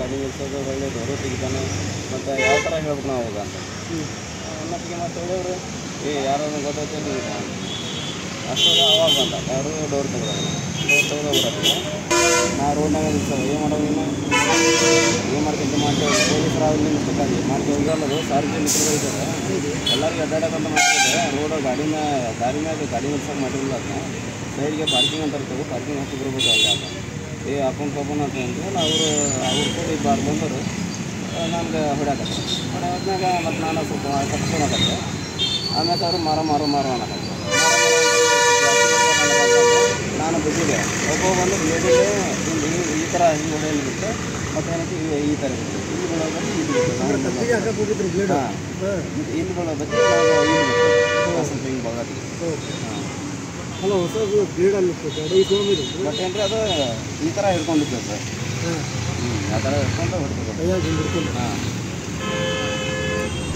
ಗಾಡಿ ನಿಲ್ಸೋದು ಒಳ್ಳೆ ಡೋರು ತೆಗಿತಾನೆ ಮತ್ತು ಯಾವ ಥರ ಹೇಳ್ಬೇಕು ನಾವು ಅವಾಗ ಅಂತ ಅನ್ನೋತ್ತಿಗೆ ಮತ್ತೆ ಹೇಳಿದ್ರು ಏ ಯಾರೋ ಗೊತ್ತೈತೆ ನೀವು ಅಷ್ಟೊಂದು ಅವಾಗ ಬಂದ ಯಾರು ಡೋರ್ ತೆಗೆದ ಡೋರ್ ತೆಗೆದು ಬರತ್ತಿಲ್ಲ ನಾ ರೋಡ್ನಾಗ ನಿಲ್ಸೋದು ಏನು ಮಾಡೋದು ನೀನು ಏನು ಮಾಡ್ಕೊಂತ ಮಾಡ್ತೇವೆ ಪೊಲೀಸರು ಅಲ್ಲಿ ಮಿಸ್ಟೇಕಾಗಿ ಮಾಡ್ತೇವೆ ಹೋಗಲ್ಲ ಸಾರ್ವಜನಿಕರು ಇದ್ದಾರೆ ಎಲ್ಲರಿಗೂ ಅಡ್ಡಾಡಕ್ಕಂತ ಮಾಡ್ತಿದ್ದಾರೆ ರೋಡ್ ಗಾಡಿನ ದಾರಿ ಮ್ಯಾಗ ಗಾಡಿ ನಿಲ್ಸಕ್ಕೆ ಮಾಡಿರಲಿಲ್ಲ ಅದನ್ನ ಸೈಡ್ಗೆ ಪಾರ್ಕಿಂಗ್ ಅಂತ ಇರ್ತದೆ ಪಾರ್ಕಿಂಗ್ ಹಾಕಿ ಬರಬೇಕು ಅಲ್ಲಿ ಅಂತ ಏ ಅಪ್ಪನ್ ಪಪ್ಪನ್ ಅಂತ ಅಂದ್ಮೇಲೆ ಅವರು ಅವ್ರು ಕೂಡ ಇಬ್ಬರು ಬಂದರು ನಮ್ಗೆ ಹೊಡ್ಯಾಕತ್ತೆ ಹೊಡ್ಯಾದ್ಮ್ಯಾಗ ಮತ್ತು ನಾನು ಸ್ವಲ್ಪ ಕಟ್ಕೊಳಕತ್ತೆ ಆಮ್ಯಾಗ ಅವರು ಮಾರೋ ಮಾರೋ ಮಾರೋ ಅನ್ನಕತ್ತೆ ನಾನು ಬಿಟ್ಟಿದ್ದೆ ಒಬ್ಬ ಬಂದು ಬ್ಲೇಡಿಗೆ ಹಿಂಗೆ ಈ- ಈ ಥರ ಹಿಂಗೆ ಹೊಡೆಯಲು ಬಿಟ್ಟು ಮತ್ತೆ ಏನಕ್ಕೆ ಈ- ಈ ಥರ ಬಿಟ್ಟು ಇಲ್ಲಿ ಬೀಳೋದಕ್ಕೆ ಇದು ಬಿಟ್ಟು ನಾನು ಕತ್ತಿಗೆ ಹಾಕಕ್ಕೆ ಹೋಗಿದ್ರಿ ಬ್ಲೇಡ್ ಹಾಂ ಇಲ್ಲಿ ಬೀಳೋದಕ್ಕೆ ನಾವು ಇಲ್ಲಿ ಬಿಟ್ಟು ಸ್ವಲ್ಪ ಹಿಂಗೆ ಬಗತ್ತಿಗೆ ಹಾಂ ಅಲ್ಲ ಹೊಸದು ಬ್ಲೇಡ್ ಅಲ್ಲಿ ಗಾಡಿ ತೊಗೊಂಡಿರಿ ಬಟ್ ಏನ್ರಿ ಅದು ಈ ಥರ ಹಿಡ್ಕೊಂಡಿತ್ತು ಸರ್ ಹಾಂ ಹ್ಞೂ ಆ ಥರ ಹಿಡ್ಕೊಂಡು ಹೊಡ್ಕೋಬೇಕು ಕೈಯಾಗಿ ಹಿಂಗೆ ಹಿಡ್ಕೊಂಡು ಹಾಂ